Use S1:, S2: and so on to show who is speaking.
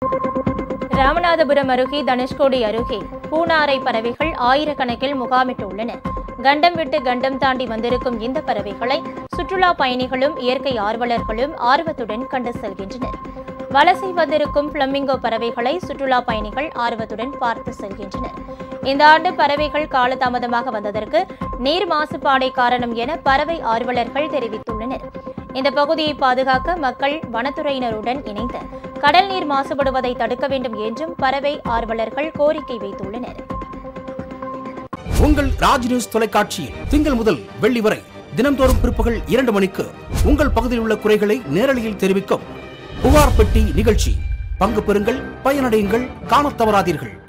S1: ராமநாதபுரம் அருகே தனுஷ்கோடி அருகே பூனாரை பறவைகள் ஆயிரக்கணக்கில் முகாமிட்டுள்ளன கண்டம் விட்டு கண்டம் தாண்டி வந்திருக்கும் இந்த பறவைகளை சுற்றுலா பயணிகளும் இயற்கை ஆர்வலர்களும் ஆர்வத்துடன் கண்டு செல்கின்றனர் வலசை வந்திருக்கும் பிளமிங்கோ பறவைகளை சுற்றுலா பயணிகள் ஆர்வத்துடன் பார்த்து செல்கின்றனர் இந்த ஆண்டு பறவைகள் காலதாமதமாக வந்ததற்கு நீர் மாசுபாடே காரணம் என பறவை ஆர்வலர்கள் தெரிவித்துள்ளனர் இந்த பகுதியை பாதுகாக்க மக்கள் வனத்துறையினருடன் இணைந்து கடல் நீர் மாசுபடுவதை தடுக்க வேண்டும் என்றும் பறவை ஆர்வலர்கள் கோரிக்கை வைத்துள்ளனர்
S2: உங்கள் ராஜ் நியூஸ் தொலைக்காட்சியில் திங்கள் முதல் வெள்ளி வரை தினம்தோறும் பிற்பகல் இரண்டு மணிக்கு உங்கள் பகுதியில் உள்ள குறைகளை நேரலையில் தெரிவிக்கும் புகார் பெட்டி நிகழ்ச்சி பங்கு பெறுங்கள் பயனடையுங்கள் காணத் தவறாதீர்கள்